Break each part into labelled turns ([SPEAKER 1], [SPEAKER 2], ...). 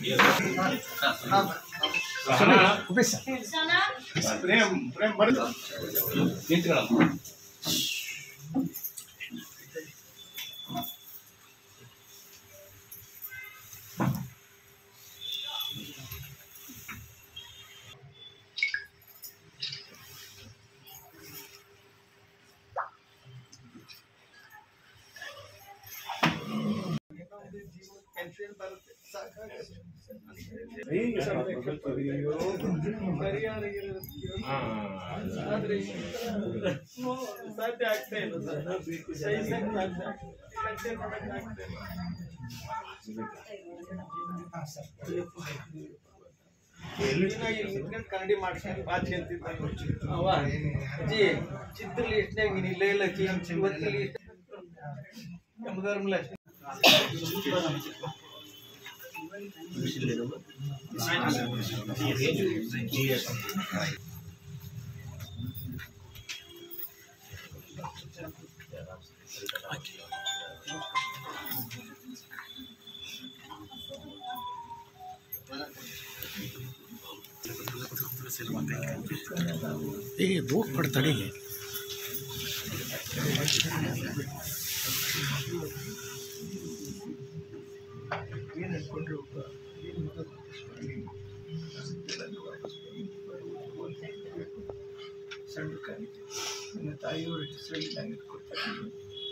[SPEAKER 1] ಪ್ರೇಮ್ ಪ್ರೇಮ್ ಬರ್ದು ಆದ್ರೆ ಸಾಧ್ಯ ಆಗ್ತಾ ಇಲ್ಲ ಸರ್ ಸಹಿಸಕ್ಕೆ ಸಾಧ್ಯ ಕಂಟೈನ್ ಮಾಡಕ್ಕೆ ಆಗ್ತಾ ಇಲ್ಲ ದಿನ ಇಲ್ಲಿ ನಿಂತ್ಕೊಂಡು ಕನ್ನಡಿ ಮಾಡ್ಸ್ಕೊಂಡು ಬಾಚಿ ಅಂತಿದ್ದ ಅವ ಅಜ್ಜಿ ಚಿತ್ರ ಲಿಸ್ಟ್ನಾಗ ನೀನು ಇಲ್ಲೇ ಇಲ್ಲ ಚಿ ಇವತ್ತು ಲಿಸ್ಟ್ ಎಂಬುದರ್ಮಲ್ಲ
[SPEAKER 2] ಏ ದೂರ ಕೊಡ್ತಾಳೆ
[SPEAKER 1] ಸಣ್ಣ ಕಾಯಿ ನನ್ನ ತಾಯಿಯವರ ಹೆಸರಲ್ಲಿ ನಾನು ಇಟ್ಕೊಡ್ತೀನಿ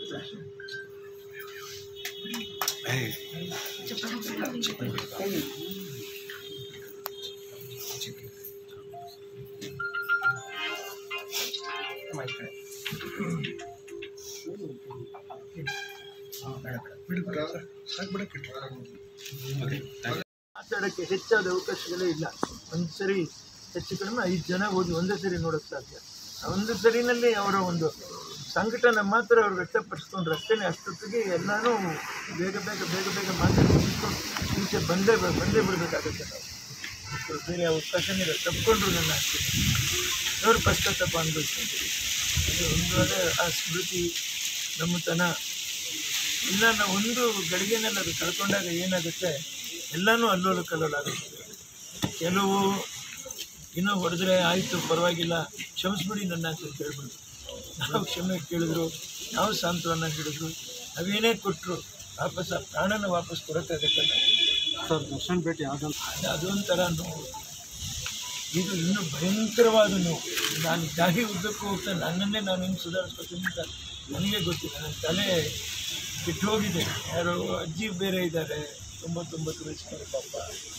[SPEAKER 1] ಮಾತಾಡೋಕ್ಕೆ ಹೆಚ್ಚಾದ ಅವಕಾಶಗಳೇ ಇಲ್ಲ ಒಂದು ಸರಿ ಹೆಚ್ಚು ಕಡಿಮೆ ಐದು ಜನ ಹೋಗಿ ಒಂದೇ ಸರಿ ನೋಡೋಕ್ಕೆ ಸಾಧ್ಯ ಆ ಒಂದು ಸರಿನಲ್ಲಿ ಅವರ ಒಂದು ಸಂಕಟನ ಮಾತ್ರ ಅವ್ರು ವ್ಯಕ್ತಪಡಿಸ್ಕೊಂಡ್ರೆ ಅಷ್ಟೇ ಅಷ್ಟೊತ್ತಿಗೆ ಎಲ್ಲನೂ ಬೇಗ ಬೇಗ ಬೇಗ ಬೇಗ ಮಾತಾಡಿ ಮುಂಚೆ ಬಂದೇ ಬ- ಬಂದೇ ಬಿಡಬೇಕಾಗುತ್ತೆ ನಾವು ಸೊ ಬೇರೆ ಅವಕಾಶನೇ ಇಲ್ಲ ತಪ್ಪಿಕೊಂಡ್ರು ನನ್ನ ಆಗ್ತೀನಿ ಅವ್ರು ಪಶ್ಚಾತ್ತಾಪ ಅನುಭವಿಸ್ಕೊಂತೀವಿ ಅದು ಒಂದು ಅದೇ ಆ ಸ್ಮೃತಿ ನಮ್ಮತನ ಇಲ್ಲ ನಾವು ಒಂದು ಗಳಿಗೆನಲ್ಲಿ ಅದು ಕಳ್ಕೊಂಡಾಗ ಏನಾಗುತ್ತೆ ಎಲ್ಲನೂ ಅಲ್ಲೋಲ ಕಲ್ಲೋಲಾಗುತ್ತೆ ಕೆಲವು ಇನ್ನೂ ಹೊಡೆದ್ರೆ ಆಯಿತು ಪರವಾಗಿಲ್ಲ ಕ್ಷಮಿಸ್ಬಿಡಿ ನನ್ನ ಅಂತ ಕೇಳ್ಬಿಡು ನಾವು ಕ್ಷಮೆ ಕೇಳಿದ್ರು ನಾವು ಸಾಂತ್ವನ ಹೇಳಿದ್ರು ನಾವೇನೇ ಕೊಟ್ಟರು ವಾಪಸ್ ಆ ಪ್ರಾಣನ ವಾಪಸ್ ಕೊಡೋಕ್ಕಾಗತ್ತಲ್ಲ
[SPEAKER 2] ಸರ್ ದರ್ಶನ್ ಭೇಟಿ ಆಗಲ್ಲ
[SPEAKER 1] ಅದು ಅದೊಂಥರ ನೋವು ಇದು ಇನ್ನೂ ಭಯಂಕರವಾದ ನೋವು ನಾನು ದಾರಿ ಉದ್ದಕ್ಕೂ ಹೋಗ್ತಾ ನನ್ನನ್ನೇ ನಾನು ಹೆಂಗೆ ಸುಧಾರಿಸ್ಕೊತೀನಿ ಅಂತ ನನಗೆ ಗೊತ್ತಿಲ್ಲ ನನ್ನ ತಲೆ ಬಿಟ್ಟು ಹೋಗಿದೆ ಯಾರೋ ಅಜ್ಜಿ ಬೇರೆ ಇದ್ದಾರೆ ತೊಂಬತ್ತೊಂಬತ್ತು ವಯಸ್ಸಿನ ಪಾಪ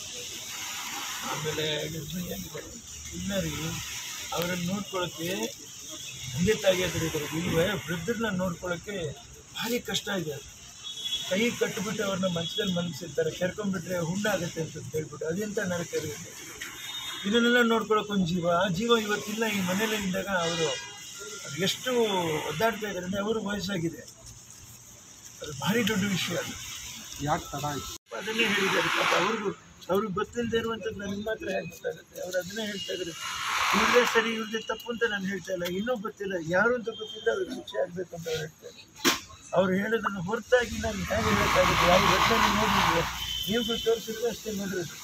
[SPEAKER 1] ಆಮೇಲೆ ಗರ್ಭಿಣಿಯಾಗಿದ್ದಾರೆ ಇಲ್ಲ ರೀ ಅವರನ್ನು ನೋಡ್ಕೊಳ್ಳೋಕ್ಕೆ ತಂದೆ ತಾಯಿ ಹತ್ರ ಇದ್ದಾರೆ ಇಲ್ವೇ ವೃದ್ಧರನ್ನ ನೋಡ್ಕೊಳ್ಳೋಕ್ಕೆ ಭಾರಿ ಕಷ್ಟ ಇದೆ ಅದು ಕೈ ಕಟ್ಟಿಬಿಟ್ಟು ಅವ್ರನ್ನ ಮಂಚದಲ್ಲಿ ಮಲಗಿಸಿರ್ತಾರೆ ಕೆರ್ಕೊಂಡ್ಬಿಟ್ರೆ ಹುಣ್ಣಾಗುತ್ತೆ ಅಂತ ಹೇಳ್ಬಿಟ್ಟು ಅದೆಂತ ನರಕ ಇರುತ್ತೆ ಇದನ್ನೆಲ್ಲ ನೋಡ್ಕೊಳಕ್ಕೆ ಒಂದು ಜೀವ ಆ ಜೀವ ಇವತ್ತಿಲ್ಲ ಈ ಮನೇಲಿ ಇದ್ದಾಗ ಅವರು ಎಷ್ಟು ಒದ್ದಾಡ್ತಾ ಇದ್ದಾರೆ ಅಂದರೆ ಅವ್ರಿಗೆ ವಯಸ್ಸಾಗಿದೆ ಅದು ಭಾರಿ ದೊಡ್ಡ ವಿಷಯ ಅದು
[SPEAKER 2] ಯಾಕೆ ತಡ ಆಯ್ತು
[SPEAKER 1] ಅದನ್ನೇ ಹೇಳಿದ್ದಾರೆ ಪಾಪ ಅವ್ರಿಗೂ ಅವ್ರಿಗೆ ಗೊತ್ತಿಲ್ಲದೆ ಇರುವಂಥದ್ದು ನನಗೆ ಮಾತ್ರ ಹೇಗೆ ಗೊತ್ತಾಗುತ್ತೆ ಅವ್ರು ಅದನ್ನೇ ಹೇಳ್ತಾ ಇದ್ದಾರೆ ಇವ್ರದೇ ಸರಿ ಇವ್ರದೇ ತಪ್ಪು ಅಂತ ನಾನು ಹೇಳ್ತಾ ಇಲ್ಲ ಇನ್ನೂ ಗೊತ್ತಿಲ್ಲ ಯಾರು ಅಂತ ಗೊತ್ತಿಲ್ಲ ಅವ್ರಿಗೆ ಶಿಕ್ಷೆ ಆಗಬೇಕು ಅಂತ ಅವ್ರು ಹೇಳ್ತಾರೆ ಅವ್ರು ಹೇಳೋದನ್ನು ಹೊರತಾಗಿ ನಾನು ಹೇಗೆ ಹೇಳೋಕ್ಕಾಗುತ್ತೆ ಯಾವ ಘಟನೆ ನೋಡಿದ್ರೆ ನೀವು ತೋರಿಸಿದ್ರೆ ಅಷ್ಟೇ ನೋಡಿರೋದು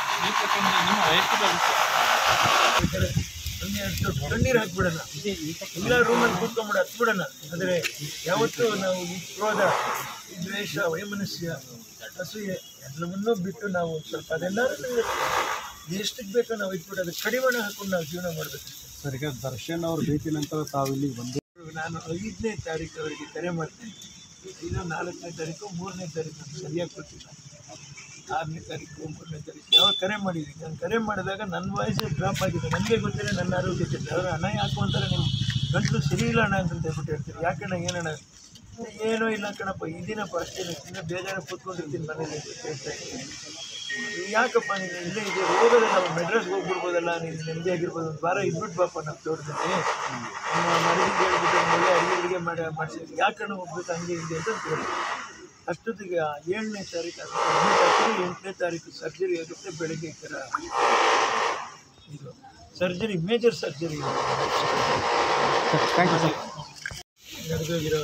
[SPEAKER 1] ಬೇಕಾದ್ರೆ ನಮ್ಗೆ ಅಷ್ಟು ಕಣ್ಣೀರು ಹಾಕ್ಬಿಡೋಣ ಇಲ್ಲ ರೂಮಲ್ಲಿ ಕೂತ್ಕೊಂಡ್ಬಿಡ ಹತ್ಬಿಡೋಣ ಆದರೆ ಯಾವತ್ತೂ ನಾವು ಈ ಕ್ರೋಧ ಈ ದ್ವೇಷ ವೈಮನಸ್ಯ ಅಸೂಯೆ ಎಲ್ಲವನ್ನೂ ಬಿಟ್ಟು ನಾವು ಸ್ವಲ್ಪ ಅದೆಲ್ಲರೂ ಎಷ್ಟಕ್ಕೆ ಬೇಕೋ ನಾವು ಇಟ್ಬಿಟ್ಟು ಅದಕ್ಕೆ ಕಡಿವಾಣ ಹಾಕೊಂಡು ನಾವು ಜೀವನ ಮಾಡಬೇಕು
[SPEAKER 2] ಸರ್ ಈಗ ದರ್ಶನ್ ಅವ್ರ ಭೇಟಿ ನಂತರ ತಾವು ಇಲ್ಲಿಗೆ ಬಂದು
[SPEAKER 1] ನಾನು ಐದನೇ ತಾರೀಕು ಅವರಿಗೆ ಕರೆ ಮಾಡ್ತೇನೆ ಇದು ನಾಲ್ಕನೇ ತಾರೀಕು ಮೂರನೇ ತಾರೀಕು ಅಂತ ಸರಿಯಾಗಿ ಗೊತ್ತಿಲ್ಲ ಆರನೇ ತಾರೀಕು ಮೂರನೇ ತಾರೀಕು ಯಾವಾಗ ಕರೆ ಮಾಡಿದ್ದೀನಿ ನಾನು ಕರೆ ಮಾಡಿದಾಗ ನನ್ನ ವಾಯ್ಸೇ ಡ್ರಾಪ್ ಆಗಿದೆ ನನಗೆ ಗೊತ್ತಿಲ್ಲ ನನ್ನ ಆರೋಗ್ಯ ಕೆಟ್ಟಿದೆ ಅವರು ಅಣ್ಣ ಯಾಕು ಅಂತಾರೆ ನಿಮ್ಮ ಗಂಟಲು ಸರಿ ಇಲ್ಲ ಅಣ್ಣ ಅಂತ ಹೇಳ್ಬಿಟ್ಟು ಹೇಳ್ತಾರೆ ಯಾಕಣ್ಣ ಏನಣ್ಣ ಏನೂ ಇಲ್ಲ ಕಣಪ್ಪ ಇದೀನಪ್ಪ ಅಷ್ಟೇ ಇನ್ನು ಬೇಜಾರ ಕೂತ್ಕೊಂಡಿರ್ತೀನಿ ಮನೇಲಿ ಅಂತ ಹೇಳ್ತಾ ಇದ್ದೀನಿ. ಯಾಕಪ್ಪ ನೀನು ಇಲ್ಲೇ ಇದೆ ಹೋಗೋದೇ ನಾವು ಮೆಡ್ರಾಸ್ಗೆ ಹೋಗ್ಬಿಡ್ಬೋದಲ್ಲ ನೀನು ನೆಮ್ಮದಿಯಾಗಿರ್ಬೋದು ಒಂದು ವಾರ ಇದ್ಬಿಟ್ಟು ಬಾಪ ನಾವು ತೋಟದಲ್ಲಿ ನಮ್ಮ ಮನೆಗೆ ಹೇಳ್ಬಿಟ್ಟು ಒಳ್ಳೆ ಅಡುಗೆ ಅಡುಗೆ ಮಾಡಿ ಮಾಡಿಸಿ ಯಾಕಣ್ಣ ಹೋಗ್ಬೇಕು ಹಂಗೆ ಹಿಂಗೆ ಅಂತ ಕೇಳಿ ಅಷ್ಟೊತ್ತಿಗೆ ಆ ಏಳನೇ ತಾರೀಕು ಅಥವಾ ಎಂಟನೇ ತಾರೀಕು ಎಂಟನೇ ತಾರೀಕು ಸರ್ಜರಿ ಆಗುತ್ತೆ ಬೆಳಗ್ಗೆ ಈ ಥರ ಇದು surgery major surgery
[SPEAKER 2] thank you sir
[SPEAKER 1] ನಡೆದೋಗಿರೋ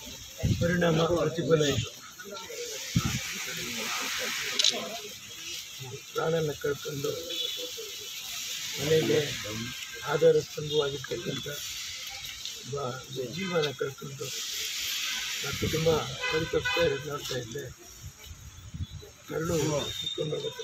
[SPEAKER 1] ಪರಿಣಾಮ ಪ್ರತಿಫಲ ಇದು ಪ್ರಾಣನ ಕಳ್ಕೊಂಡು ಮನೆಗೆ ಆಧಾರ ಸ್ತಂಭವಾಗಿರ್ತಕ್ಕಂಥ ಒಬ್ಬ ಜೀವನ ಕಳ್ಕೊಂಡು ಮತ್ತು ತುಂಬ ಪರಿತಪ್ತಾ ಇರೋದು ನೋಡ್ತಾ ಇದ್ದೆ ಕರಳು ಸಿಕ್ಕೊಂಡು ಹೋಗುತ್ತೆ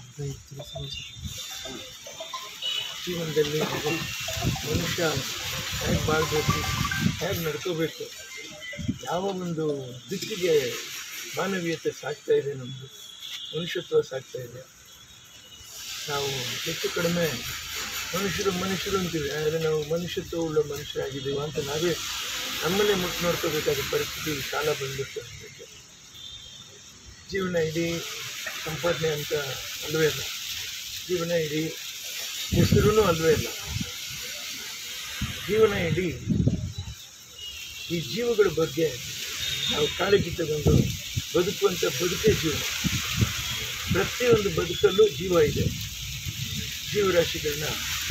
[SPEAKER 1] ಜೀವನದಲ್ಲಿ ಮನುಷ್ಯ ಹೇಗೆ ಬಾಳ್ಬೇಕು ಹೇಗೆ ನಡ್ಕೋಬೇಕು ಯಾವ ಒಂದು ದಿಕ್ಕಿಗೆ ಮಾನವೀಯತೆ ಸಾಗ್ತಾ ಇದೆ ನಮ್ಮದು ಮನುಷ್ಯತ್ವ ಸಾಗ್ತಾ ಇದೆ ನಾವು ಹೆಚ್ಚು ಕಡಿಮೆ ಮನುಷ್ಯರು ಮನುಷ್ಯರು ಅಂತೀವಿ ಆದರೆ ನಾವು ಮನುಷ್ಯತ್ವ ಉಳ್ಳ ಮನುಷ್ಯರಾಗಿದ್ದೀವಿ ಅಂತ ನಾವೇ ನಮ್ಮನ್ನೇ ಮುಟ್ಟು ನೋಡ್ಕೋಬೇಕಾದ ಪರಿಸ್ಥಿತಿ ಕಾಲ ಬಂದ್ಬಿಟ್ಟು ಅನ್ಸುತ್ತೆ. ಜೀವನ ಇಡೀ ಸಂಪಾದನೆ ಅಂತ ಅಲ್ವೇ ಇಲ್ಲ ಜೀವನ ಇಡೀ ಹೆಸರೂ ಅಲ್ವೇ ಇಲ್ಲ ಜೀವನ ಇಡೀ ಈ ಜೀವಗಳ ಬಗ್ಗೆ ನಾವು ಕಾಳಜಿ ತಗೊಂಡು ಬದುಕುವಂಥ ಬದುಕೇ ಜೀವನ ಪ್ರತಿಯೊಂದು ಬದುಕಲ್ಲೂ ಜೀವ ಇದೆ ಜೀವರಾಶಿಗಳನ್ನ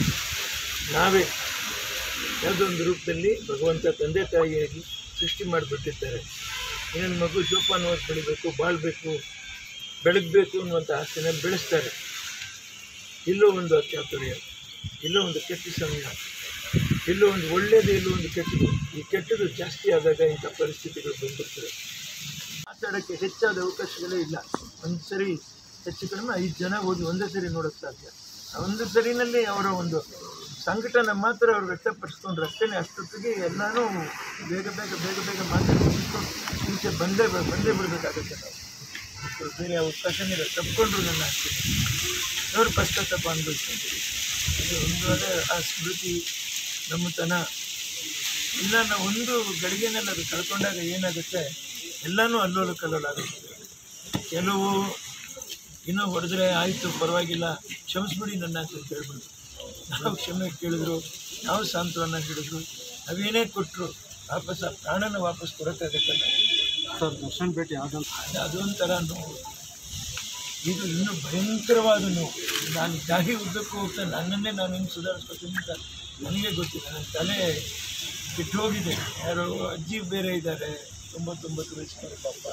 [SPEAKER 1] ನಾವೇ ಯಾವುದೋ ಒಂದು ರೂಪದಲ್ಲಿ ಭಗವಂತ ತಂದೆ ತಾಯಿಯಾಗಿ ಸೃಷ್ಟಿ ಮಾಡಿಬಿಟ್ಟಿರ್ತಾರೆ ಇನ್ನೊಂದು ಮಗು ಜೋಪಾನವಾಗಿ ಬೆಳಿಬೇಕು ಬಾಳ್ಬೇಕು ಬೆಳಗಬೇಕು ಅನ್ನುವಂಥ ಆಸೆನ ಬೆಳೆಸ್ತಾರೆ ಇಲ್ಲೋ ಒಂದು ಅತ್ಯಾತುರ್ಯ ಇಲ್ಲೋ ಒಂದು ಕೆಟ್ಟ ಸಮಯ ಇಲ್ಲೋ ಒಂದು ಒಳ್ಳೆಯದು ಇಲ್ಲೋ ಒಂದು ಕೆಟ್ಟದು ಈ ಕೆಟ್ಟದು ಜಾಸ್ತಿ ಆದಾಗ ಇಂಥ ಪರಿಸ್ಥಿತಿಗಳು ಬಂದ್ಬಿಡ್ತವೆ ಮಾತಾಡೋಕ್ಕೆ ಹೆಚ್ಚಾದ ಅವಕಾಶಗಳೇ ಇಲ್ಲ ಒಂದು ಸರಿ ಹೆಚ್ಚು ಕಡಿಮೆ ಐದು ಜನ ಹೋಗಿ ಒಂದೇ ಸರಿ ನೋಡೋಕ್ಕೆ ಸಾಧ್ಯ ಆ ಒಂದು ಸರಿನಲ್ಲಿ ಅವರ ಒಂದು ಸಂಕಟನ ಮಾತ್ರ ಅವ್ರು ವ್ಯಕ್ತಪಡಿಸ್ಕೊಂಡ್ರೆ ಅಷ್ಟೇ ಅಷ್ಟೊತ್ತಿಗೆ ಎಲ್ಲನೂ ಬೇಗ ಬೇಗ ಬೇಗ ಬೇಗ ಮಾತಾಡ್ಕೊಂಡು ಮುಂಚೆ ಬಂದೇ ಬ- ಬಂದೇ ಬಿಡಬೇಕಾಗುತ್ತೆ ನಾವು ಸೊ ಬೇರೆ ಅವಕಾಶನೇ ಇಲ್ಲ ತಪ್ಪಿಕೊಂಡ್ರು ನನ್ನ ಆಗ್ತೀನಿ ಅವ್ರು ಪಶ್ಚಾತ್ತಾಪ ಅನುಭವಿಸ್ಕೊಂತೀವಿ ಇದು ಒಂದು ಅದೇ ಆ ಸ್ಮೃತಿ ನಮ್ಮತನ ಇಲ್ಲ ನಾವು ಒಂದು ಗಳಿಗೆನಲ್ಲಿ ಅದು ಕಳ್ಕೊಂಡಾಗ ಏನಾಗುತ್ತೆ ಎಲ್ಲನೂ ಅಲ್ಲೋಲು ಕಲ್ಲೋಲಾಗುತ್ತೆ ಕೆಲವು ಇನ್ನೂ ಹೊಡೆದ್ರೆ ಆಯಿತು ಪರವಾಗಿಲ್ಲ ಕ್ಷಮಿಸ್ಬಿಡಿ ನನ್ನ ಅಂತ ಕೇಳ್ಬಿಡು ನಾವು ಕ್ಷಮೆ ಕೇಳಿದ್ರು ನಾವು ಸಾಂತ್ವನ ಹೇಳಿದ್ರು ನಾವೇನೇ ಕೊಟ್ಟರು ವಾಪಸ್ ಆ ಪ್ರಾಣನ ವಾಪಸ್ ಕೊಡೋಕ್ಕಾಗತ್ತಲ್ಲ
[SPEAKER 2] ಸರ್ ದರ್ಶನ್ ಭೇಟಿ ಆಗಲ್ಲ
[SPEAKER 1] ಅದು ಅದೊಂಥರ ನೋವು ಇದು ಇನ್ನೂ ಭಯಂಕರವಾದ ನೋವು ನಾನು ದಾರಿ ಉದ್ದಕ್ಕೂ ಹೋಗ್ತಾ ನನ್ನನ್ನೇ ನಾನು ಹೆಂಗೆ ಸುಧಾರಿಸ್ಕೊತೀನಿ ಅಂತ ನನಗೆ ಗೊತ್ತಿಲ್ಲ ನನ್ನ ತಲೆ ಬಿಟ್ಟು ಹೋಗಿದೆ ಯಾರೋ ಅಜ್ಜಿ ಬೇರೆ ಇದ್ದಾರೆ ತೊಂಬತ್ತೊಂಬತ್ತು ವಯಸ್ಸಿನ ಪಾಪ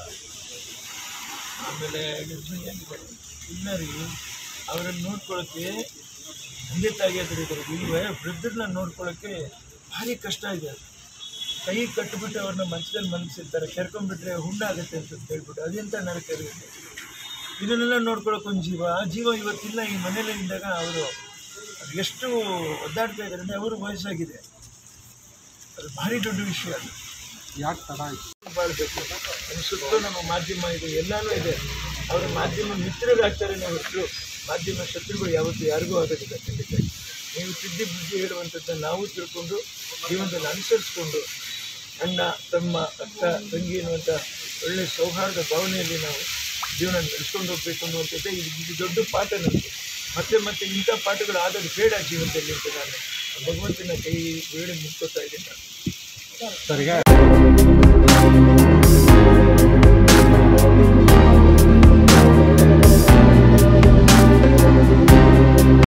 [SPEAKER 1] ಆಮೇಲೆ ಗರ್ಭಿಣಿಯಾಗಿದೆ ಇಲ್ಲ ರೀ ಅವರನ್ನು ನೋಡ್ಕೊಳ್ಳೋಕ್ಕೆ ತಂದೆ ತಾಯಿ ಹತ್ರ ಇದ್ದಾರೆ ಇಲ್ವೇ ವೃದ್ಧರನ್ನ ನೋಡ್ಕೊಳ್ಳೋಕ್ಕೆ ಭಾರಿ ಕಷ್ಟ ಇದೆ ಕೈ ಕಟ್ಟಿಬಿಟ್ಟು ಅವ್ರನ್ನ ಮಂಚದಲ್ಲಿ ಮಲಗಿಸಿರ್ತಾರೆ ಕೆರ್ಕೊಂಡ್ಬಿಟ್ರೆ ಹುಣ್ಣಾಗುತ್ತೆ ಅಂತ ಹೇಳ್ಬಿಟ್ಟು ಅದೆಂತ ನರಕ ಇರುತ್ತೆ ಇದನ್ನೆಲ್ಲ ನೋಡ್ಕೊಳಕ್ಕೆ ಒಂದು ಜೀವ ಆ ಜೀವ ಇವತ್ತಿಲ್ಲ ಈ ಮನೇಲಿ ಇದ್ದಾಗ ಅವರು ಎಷ್ಟು ಒದ್ದಾಡ್ತಾ ಇದ್ದಾರೆ ಅಂದರೆ ಅವರು ವಯಸ್ಸಾಗಿದೆ ಅದು ಭಾರಿ ದೊಡ್ಡ ವಿಷಯ ಅದು
[SPEAKER 2] ಯಾಕೆ ತಡ ಆಯಿತು
[SPEAKER 1] ಬಾಳ್ಬೇಕು ನಮ್ಮ ಸುತ್ತಲೂ ನಮ್ಮ ಮಾಧ್ಯಮ ಇದೆ ಎಲ್ಲನೂ ಇದೆ ಅವರ ಮಾಧ್ಯಮ ಮಿತ್ರರಾಗ್ತಾರೆ ನಾವು ಹೊರತು ಮಾಧ್ಯಮ ಶತ್ರುಗಳು ಯಾವತ್ತೂ ಯಾರಿಗೂ ಆಗೋದಿಲ್ಲ ಖಂಡಿತ ನೀವು ತಿದ್ದಿ ಬುದ್ಧಿ ಹೇಳುವಂಥದ್ದನ್ನು ನಾವು ತಿಳ್ಕೊಂಡು ಜೀವನದಲ್ಲಿ ಅನುಸರಿಸ್ಕೊಂಡು ಅಣ್ಣ ತಮ್ಮ ಅಕ್ಕ ತಂಗಿ ಅನ್ನುವಂಥ ಒಳ್ಳೆಯ ಸೌಹಾರ್ದ ಭಾವನೆಯಲ್ಲಿ ನಾವು ಜೀವನ ನಡೆಸ್ಕೊಂಡು ಹೋಗ್ಬೇಕು ಅನ್ನುವಂಥದ್ದೇ ಇದು ಇದು ದೊಡ್ಡ ಪಾಠ ನಮಗೆ ಮತ್ತೆ ಮತ್ತೆ ಇಂಥ ಪಾಠಗಳು ಆಗೋದು ಬೇಡ ಜೀವನದಲ್ಲಿ ಅಂತ ನಾನು ಭಗವಂತನ ಕೈ ಬೇಡ ಮುಟ್ಕೋತಾ ಇದ್ದೀನಿ ನಾನು
[SPEAKER 2] ಸರ್ ಈಗ